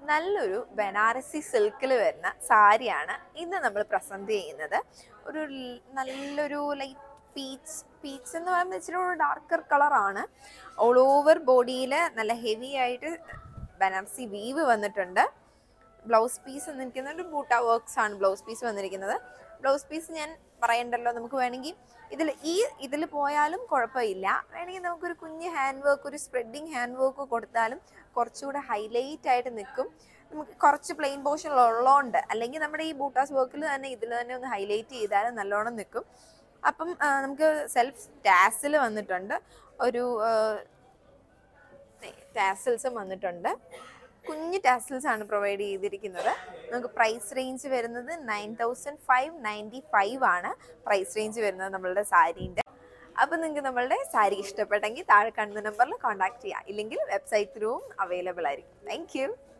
നല്ലൊരു ബനാറസി സിൽക്കിൽ വരുന്ന സാരിയാണ് ഇന്ന് നമ്മൾ പ്രസന്റ് ചെയ്യുന്നത് ഒരു ൽ- നല്ലൊരു ലൈറ്റ് പീച്ച് പീച്ച് എന്ന് പറയുമ്പോൾ ഇച്ചിരി ഒരു ഡാർക്കർ കളറാണ് ഓൾ ഓവർ ബോഡിയിൽ നല്ല ഹെവി ആയിട്ട് ബനാറസി വീവ് വന്നിട്ടുണ്ട് ബ്ലൗസ് പീസ് വന്നിരിക്കുന്നത് ബൂട്ട വർക്ക്സ് ആണ് ബ്ലൗസ് പീസ് വന്നിരിക്കുന്നത് ബ്ലൗസ് പീസ് ഞാൻ പറയണ്ടല്ലോ നമുക്ക് വേണമെങ്കിൽ ഇതിൽ ഈ ഇതിൽ പോയാലും കുഴപ്പമില്ല വേണമെങ്കിൽ നമുക്കൊരു കുഞ്ഞ് ഹാൻഡ് വർക്ക് ഒരു സ്പ്രെഡിങ് ഹാൻഡ് വർക്ക് കൊടുത്താലും കുറച്ചുകൂടെ ഹൈലൈറ്റ് ആയിട്ട് നിൽക്കും നമുക്ക് കുറച്ച് പ്ലെയിൻ പോർഷൻ ഉള്ളതുകൊണ്ട് അല്ലെങ്കിൽ നമ്മുടെ ഈ ബൂട്ടാസ് വർക്കിൽ തന്നെ ഇതിൽ തന്നെ ഒന്ന് ഹൈലൈറ്റ് ചെയ്താലും നല്ലോണം നിൽക്കും അപ്പം ആ, നമുക്ക് സെൽഫ് ടാസിൽ വന്നിട്ടുണ്ട് ഒരു ടാസിൽസും വന്നിട്ടുണ്ട് കുഞ്ഞ് ടാസിൽസ് ആണ് പ്രൊവൈഡ് ചെയ്തിരിക്കുന്നത് നമുക്ക് പ്രൈസ് റേഞ്ച് വരുന്നത് nine thousand five ninety five ആണ് പ്രൈസ് റേഞ്ച് വരുന്നത് നമ്മളുടെ സാരീൻ്റെ അപ്പോൾ നിങ്ങൾക്ക് നമ്മളുടെ സാരി ഇഷ്ടപ്പെട്ടെങ്കിൽ താഴെ കാണുന്ന നമ്പറിൽ കോൺടാക്ട് ചെയ്യാം ഇല്ലെങ്കിൽ വെബ്സൈറ്റ് ത്രൂവും അവൈലബിൾ ആയിരിക്കും താങ്ക്